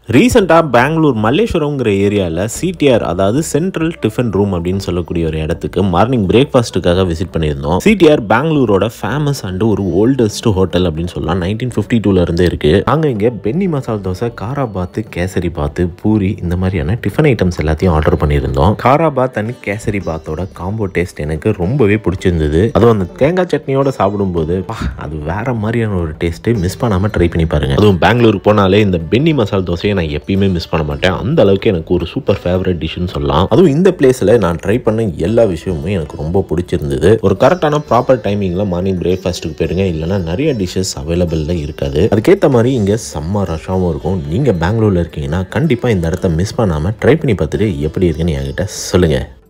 ரீசெண்டாக பெங்களூர் மல்லேஸ்வரம்ங்கிற ஏரியாவில் சிடிஆர் அதாவது சென்ட்ரல் டிஃபன் ரூம் அப்படின்னு சொல்லக்கூடிய ஒரு இடத்துக்கு மார்னிங் பிரேக்ஃபாஸ்ட்டுக்காக விசிட் பண்ணியிருந்தோம் சிடிஆர் பெங்களூரோட ஃபேமஸ் அண்ட் ஒரு ஓல்டஸ்ட் ஹோட்டல் அப்படின்னு சொல்லலாம் நைன்டீன் ஃபிஃப்டி டூலேருந்து இருக்குது நாங்கள் இங்கே பென்னி மசால் தோசை காராபாத்து கேசரி பாத்து பூரி இந்த மாதிரியான டிஃபன் ஐட்டம்ஸ் எல்லாத்தையும் ஆர்டர் பண்ணியிருந்தோம் காராபாத் அண்ட் கேசரி பாத்தோட காம்போ டேஸ்ட் எனக்கு ரொம்பவே பிடிச்சிருந்தது அதுவும் அந்த தேங்காய் சட்னியோட சாப்பிடும்போது பா, அது வேற மாதிரியான ஒரு டேஸ்ட்டு மிஸ் பண்ணாமல் ட்ரை பண்ணி பாருங்க அதுவும் பெங்களூர் போனாலே இந்த பென்னி மசால் தோசையை நான் எப்பயுமே மிஸ் பண்ண மாட்டேன் அந்த அளவுக்கு எனக்கு ஒரு சூப்பர் ஃபேவரட் டிஷ்னு சொல்லலாம் அதுவும் இந்த பிளேஸில் நான் ட்ரை பண்ண எல்லா விஷயமுமே எனக்கு ரொம்ப பிடிச்சிருந்தது ஒரு கரெக்டான ப்ராப்பர் டைமிங்கில் மார்னிங் பிரேக்ஃபாஸ்ட்டுக்கு போயிருங்க இல்லைனா நிறைய டிஷ்ஷஸ் அவைலபிளில் இருக்காது அதுக்கேற்ற மாதிரி இங்கே செம்ம ரஷ்ஷாகவும் இருக்கும் நீங்கள் பெங்களூரில் இருக்கீங்கன்னா கண்டிப்பாக இந்த இடத்த மிஸ் பண்ணாமல் ட்ரை பண்ணி பார்த்துட்டு எப்படி இருக்குன்னு என்கிட்ட சொல்லுங்கள்